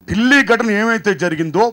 ఢిల్లీ ఘటన ఏమైతే జరిగిందో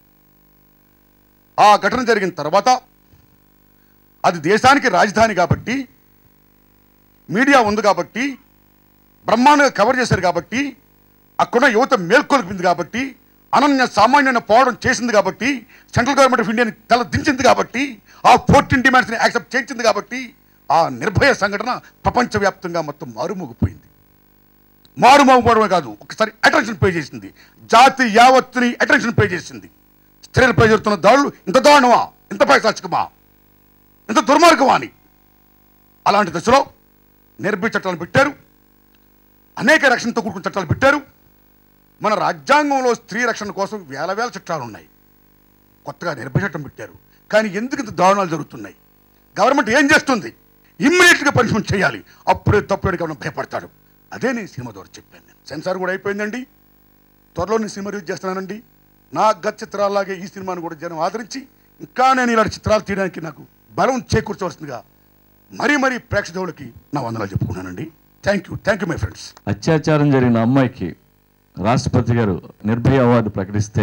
ఆ ఘటన జరిగిన తర్వాత అది దేశానికి రాజధాని కాబట్టి మీడియా ఉంది కాబట్టి బ్రహ్మాండంగా కవర్ చేశారు కాబట్టి అక్కడున్న యువత మేల్కొల్పింది కాబట్టి అనన్య సామాన్యమైన పోవడం చేసింది కాబట్టి సెంట్రల్ గవర్నమెంట్ ఆఫ్ ఇండియాని తల దించింది కాబట్టి ఆ ఫోర్టీన్ డిమాండ్స్ని యాక్సెప్ట్ చేయించింది కాబట్టి ఆ నిర్భయ సంఘటన ప్రపంచవ్యాప్తంగా మొత్తం మారుమోగిపోయింది మారుమోగిపోవడమే కాదు ఒకసారి అటెన్షన్ పే చేసింది జాతి యావత్తుని అటెన్షన్ పే చేసింది స్త్రీలపై జరుగుతున్న దాడులు ఇంత దారుణమా ఇంత పైశాచికమా ఇంత దుర్మార్గమా అని అలాంటి దశలో నిర్భయ చట్టాలు పెట్టారు అనేక రక్షణతో కూడుకున్న చట్టాలు పెట్టారు మన రాజ్యాంగంలో స్త్రీ రక్షణ కోసం వేల వేల చట్టాలు ఉన్నాయి కొత్తగా నిర్భయ చట్టం పెట్టారు కానీ ఎందుకు ఇంత దారుణాలు జరుగుతున్నాయి గవర్నమెంట్ ఏం చేస్తుంది ఇమ్మీడియట్గా పనిష్మెంట్ చేయాలి అప్పుడే తప్పుడు గవర్నమెంట్ భయపడతాడు అదే నేను సినిమా ద్వారా చెప్పాను నేను సెన్సార్ కూడా అయిపోయిందండి త్వరలో నేను సినిమా రిలీజ్ చేస్తున్నానండి నా గత చిత్రాలాగే ఈ సినిమాను కూడా జనం ఆదరించి ఇంకా నేను ఇలాంటి చిత్రాలు తీయడానికి నాకు బలం చేకూర్చవలసిందిగా మరీ మరీ ప్రేక్షకులకి నా వందనాలు చెప్పుకున్నానండి thank you thank you my friends అత్యాచారం జరిగిన అమ్మాయికి రాష్ట్రపతి గారు నిర్భయ అవార్డు ప్రకటిస్తే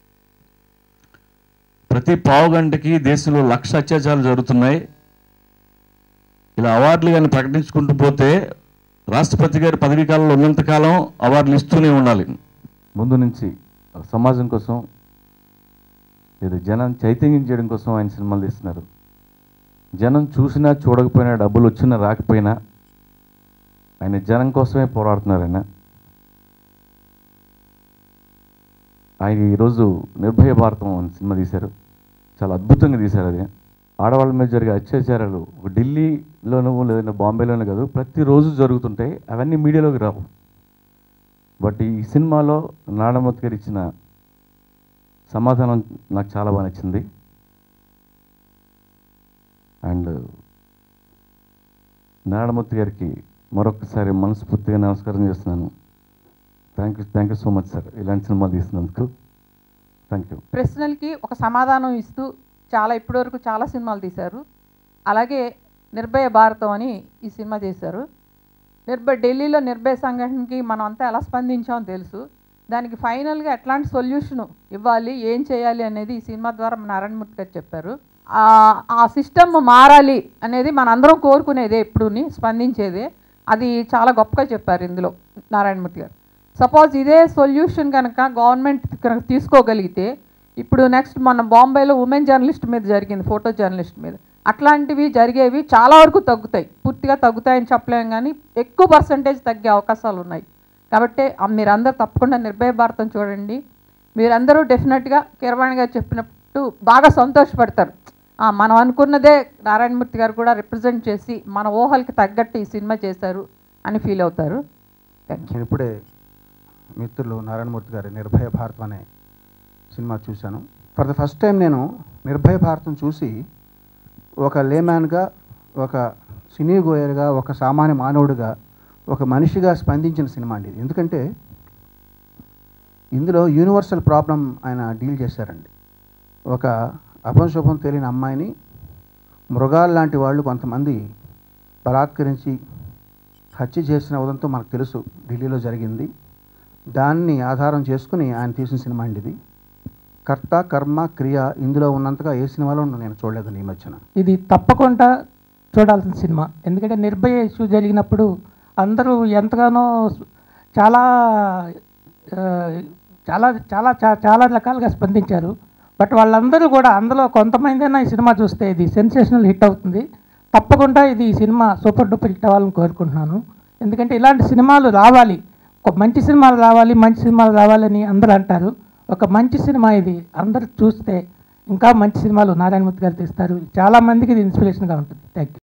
ప్రతి పావు గంటకి దేశంలో లక్ష అత్యాచారాలు జరుగుతున్నాయి ఇలా అవార్డులు కానీ ప్రకటించుకుంటూ పోతే రాష్ట్రపతి గారి పదవీ కాలంలో ఉన్నంతకాలం అవార్డులు ఇస్తూనే ఉండాలి ముందు నుంచి సమాజం కోసం లేదా జనం చైతన్యం చేయడం కోసం ఆయన సినిమాలు తీస్తున్నారు జనం చూసినా చూడకపోయినా డబ్బులు వచ్చినా రాకపోయినా ఆయన జనం కోసమే పోరాడుతున్నారు ఆయన ఆయన ఈరోజు నిర్భయ భారతం అని సినిమా తీశారు చాలా అద్భుతంగా తీశారు అది ఆడవాళ్ళ మీద జరిగే అత్యాచారాలు ఒక ఢిల్లీలోనూ లేదంటే బాంబేలోనూ కాదు ప్రతిరోజు జరుగుతుంటాయి అవన్నీ మీడియాలోకి రావు బట్ ఈ సినిమాలో నాడమూర్తి గారు ఇచ్చిన సమాధానం నాకు చాలా బాగా నచ్చింది అండ్ నారాయణమూర్తి గారికి మరొకసారి మనస్ఫూర్తిగా నమస్కారం చేస్తున్నాను thank you thank you so much sir ఇలాంటి సినిమాలు తీసినందుకు థ్యాంక్ యూ ప్రశ్నలకి ఒక సమాధానం ఇస్తూ చాలా ఇప్పటివరకు చాలా సినిమాలు తీశారు అలాగే నిర్భయ భారతం అని ఈ సినిమా చేశారు నిర్భయ ఢిల్లీలో నిర్భయ సంఘటనకి మనం అంతా ఎలా స్పందించామో తెలుసు దానికి ఫైనల్గా ఎట్లాంటి సొల్యూషన్ ఇవ్వాలి ఏం చేయాలి అనేది ఈ సినిమా ద్వారా నారాయణమూర్తి గారు చెప్పారు ఆ- ఆ సిస్టమ్ మారాలి అనేది మనందరం కోరుకునేదే ఎప్పుడుని స్పందించేదే అది చాలా గొప్పగా చెప్పారు ఇందులో నారాయణమూర్తి గారు సపోజ్ ఇదే సొల్యూషన్ కనుక గవర్నమెంట్ కనుక తీసుకోగలిగితే ఇప్పుడు నెక్స్ట్ మన బాంబేలో ఉమెన్ జర్నలిస్ట్ మీద జరిగింది ఫోటో జర్నలిస్ట్ మీద అట్లాంటివి జరిగేవి చాలా వరకు తగ్గుతాయి పూర్తిగా తగ్గుతాయని చెప్పలేం కానీ ఎక్కువ పర్సంటేజ్ తగ్గే అవకాశాలు ఉన్నాయి కాబట్టి ఆ మీరందరూ తప్పకుండా నిర్భయ భారతం చూడండి మీరందరూ డెఫినెట్గా కిరవాణి గారు చెప్పినట్టు బాగా సంతోషపడతారు ఆ, మనం అనుకున్నదే నారాయణమూర్తి గారు కూడా రిప్రజెంట్ చేసి మన ఊహలకి తగ్గట్టు ఈ సినిమా చేశారు అని ఫీల్ అవుతారు థ్యాంక్ యూ నేను ఇప్పుడే మిత్రులు నారాయణమూర్తి గారి నిర్భయ భారతం అనే సినిమా చూశాను ఫర్ ద ఫస్ట్ టైం నేను నిర్భయ భారతం చూసి ఒక లేమ్యాన్గా ఒక సినీ గోయర్గా ఒక సామాన్య మానవుడిగా ఒక మనిషిగా స్పందించిన సినిమా అండి ఇది ఎందుకంటే ఇందులో యూనివర్సల్ ప్రాబ్లం ఆయన డీల్ చేశారండి ఒక అపంశుభం తెలియని అమ్మాయిని మృగాలు లాంటి వాళ్ళు కొంతమంది బలాత్కరించి హత్య చేసిన ఉదంతో మనకు తెలుసు ఢిల్లీలో జరిగింది దాన్ని ఆధారం చేసుకుని ఆయన తీసిన సినిమా అండి ఇది కర్త కర్మ క్రియ ఇందులో ఉన్నంతగా ఏ సినిమాలో నేను చూడలేదండి ఈ మధ్యన ఇది తప్పకుండా చూడాల్సిన సినిమా ఎందుకంటే నిర్భయ ఇష్యూ జరిగినప్పుడు అందరూ ఎంతగానో చాలా ఆ, చాలా చాలా చా- చాలా రకాలుగా స్పందించారు బట్ వాళ్ళందరూ కూడా అందులో కొంతమందైనా ఈ సినిమా చూస్తే ఇది సెన్సేషనల్ హిట్ అవుతుంది తప్పకుండా ఇది ఈ సినిమా సూపర్ డూపర్ హిట్ అవ్వాలని కోరుకుంటున్నాను ఎందుకంటే ఇలాంటి సినిమాలు రావాలి ఒక మంచి సినిమాలు రావాలి మంచి సినిమాలు రావాలని అందరూ అంటారు ఒక మంచి సినిమా ఇది అందరూ చూస్తే ఇంకా మంచి సినిమాలు నారాయణమూర్తి గారు తీస్తారు చాలా మందికి ఇది ఇన్స్పిరేషన్గా ఉంటుంది థ్యాంక్ యూ